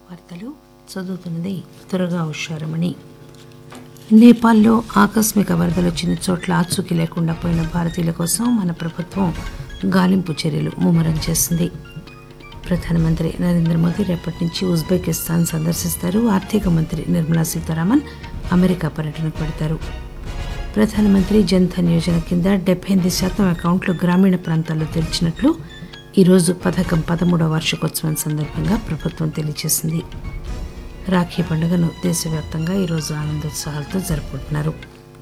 వార్తలు చదువుతున్నది త్వరగా హుషారమణి నేపాల్లో ఆకస్మిక వరదలు వచ్చిన చోట్ల ఆచూకీ లేకుండా పోయిన భారతీయుల కోసం మన ప్రభుత్వం గాలింపు చర్యలు ముమ్మరం చేసింది ప్రధానమంత్రి నరేంద్ర మోదీ రేపటి నుంచి ఉజ్బెకిస్తాన్ సందర్శిస్తారు ఆర్థిక మంత్రి నిర్మలా సీతారామన్ అమెరికా పర్యటనకు పెడతారు ప్రధానమంత్రి జన్ధన్ యోజన కింద డెబ్బై ఎనిమిది శాతం అకౌంట్లు గ్రామీణ ప్రాంతాల్లో తెరిచినట్లు ఈరోజు పథకం పదమూడవ వార్షికోత్సవం సందర్భంగా ప్రభుత్వం తెలియజేసింది రాఖీ పండుగను దేశవ్యాప్తంగా ఈరోజు ఆనందోత్సాహాలతో జరుపుకుంటున్నారు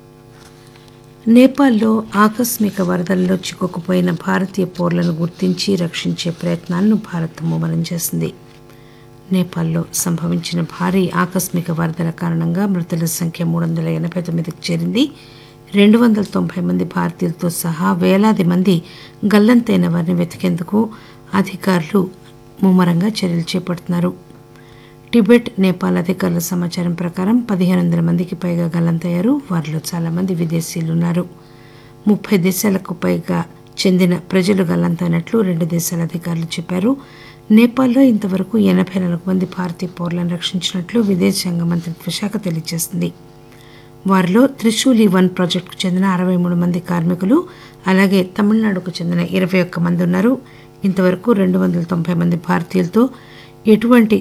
నేపాల్లో ఆకస్మిక వరదల్లో చిక్కుకుపోయిన భారతీయ పౌరులను గుర్తించి రక్షించే ప్రయత్నాలను భారత్ ముమ్మరం చేసింది నేపాల్లో సంభవించిన భారీ ఆకస్మిక వరదల కారణంగా మృతుల సంఖ్య మూడు వందల ఎనభై తొమ్మిదికి చేరింది రెండు వందల తొంభై మంది భారతీయులతో సహా వేలాది మంది గల్లంతైన వారిని వెతికేందుకు అధికారులు ముమ్మరంగా చర్యలు చేపడుతున్నారు టిబెట్ నేపాల్ అధికారుల సమాచారం ప్రకారం పదిహేను వందల మందికి పైగా గల్లంతయ్యారు వారిలో చాలా మంది విదేశీయులు ఉన్నారు ముప్పై దేశాలకు పైగా చెందిన ప్రజలు గల్లంతైనట్లు రెండు దేశాల అధికారులు చెప్పారు నేపాల్లో ఇంతవరకు ఎనభై నాలుగు మంది భారతీయ పౌరులను రక్షించినట్లు విదేశాంగ మంత్రిత్వ శాఖ తెలియజేసింది వారిలో త్రిశూలి వన్ ప్రాజెక్టుకు చెందిన అరవై మూడు మంది కార్మికులు అలాగే తమిళనాడుకు చెందిన ఇరవై ఒక్క మంది ఉన్నారు ఇంతవరకు రెండు వందల తొంభై మంది భారతీయులతో ఎటువంటి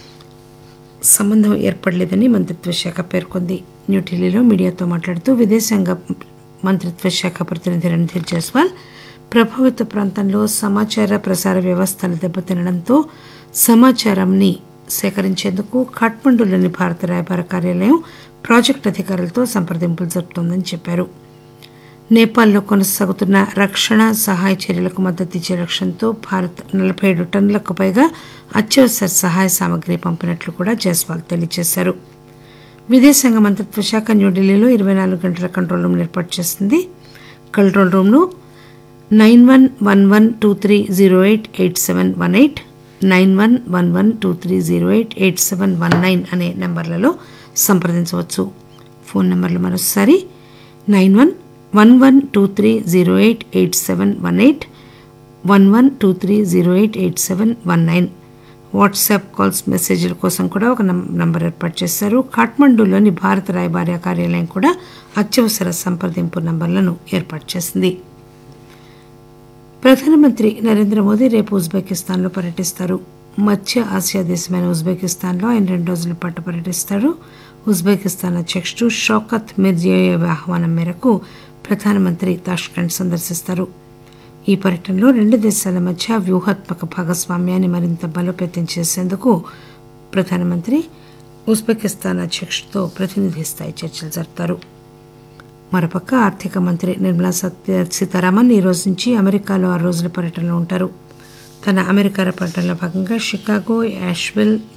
సంబంధం ఏర్పడలేదని మంత్రిత్వ శాఖ పేర్కొంది న్యూఢిల్లీలో మీడియాతో మాట్లాడుతూ విదేశాంగ మంత్రిత్వ శాఖ ప్రతినిధి రణధీర్ జైస్వాల్ ప్రభావిత ప్రాంతంలో సమాచార ప్రసార వ్యవస్థలు దెబ్బతినడంతో సమాచారాన్ని సేకరించేందుకు ఖాట్మండులోని భారత రాయబార కార్యాలయం ప్రాజెక్టు అధికారులతో సంప్రదింపులు జరుపుతోందని చెప్పారు నేపాల్లో కొనసాగుతున్న రక్షణ సహాయ చర్యలకు మద్దతు ఇచ్చే లక్ష్యంతో భారత్ నలభై ఏడు టన్నులకు పైగా అత్యవసర సహాయ సామగ్రి పంపినట్లు కూడా జైస్వాల్ తెలియజేశారు విదేశాంగ మంత్రిత్వ శాఖ న్యూఢిల్లీలో ఇరవై నాలుగు గంటల కంట్రోల్ రూమ్ ఏర్పాటు చేసింది కంట్రోల్ రూమ్ను nine one one one two three zero eight eight seven one eight nine one one one two three zero eight eight seven one nine అనే నంబర్లలో సంప్రదించవచ్చు ఫోన్ నంబర్లు మరోసారి nine one one one two three zero eight eight seven one eight one one two three zero eight eight seven one nine WhatsApp calls మెసేజ్ల కోసం కూడా ఒక number ఏర్పాటు చేశారు కాఠ్మండూలోని భారత రాయబార కార్యాలయం కూడా అత్యవసర సంప్రదింపు నంబర్లను ఏర్పాటు చేసింది ప్రధానమంత్రి నరేంద్ర మోదీ రేపు ఉజ్బెకిస్తాన్లో పర్యటిస్తారు మధ్య ఆసియా దేశమైన ఉజ్బెకిస్తాన్లో ఆయన రెండు రోజుల పాటు పర్యటిస్తారు ఉజ్బెకిస్తాన్ అధ్యక్షుడు షౌకత్ మిర్జియోయేవ్ ఆహ్వానం మేరకు ప్రధానమంత్రి తాష్కండ్ సందర్శిస్తారు ఈ పర్యటనలో రెండు దేశాల మధ్య వ్యూహాత్మక భాగస్వామ్యాన్ని మరింత బలోపేతం చేసేందుకు ప్రధానమంత్రి ఉజ్బెకిస్తాన్ అధ్యక్షుడితో ప్రతినిధి స్థాయి చర్చలు జరుపుతారు మరోపక్క ఆర్థిక మంత్రి నిర్మలా సత్య సీతారామన్ ఈ రోజు నుంచి అమెరికాలో ఆరు రోజుల పర్యటనలో ఉంటారు తన అమెరికా పర్యటనలో భాగంగా షికాగో యాష్విల్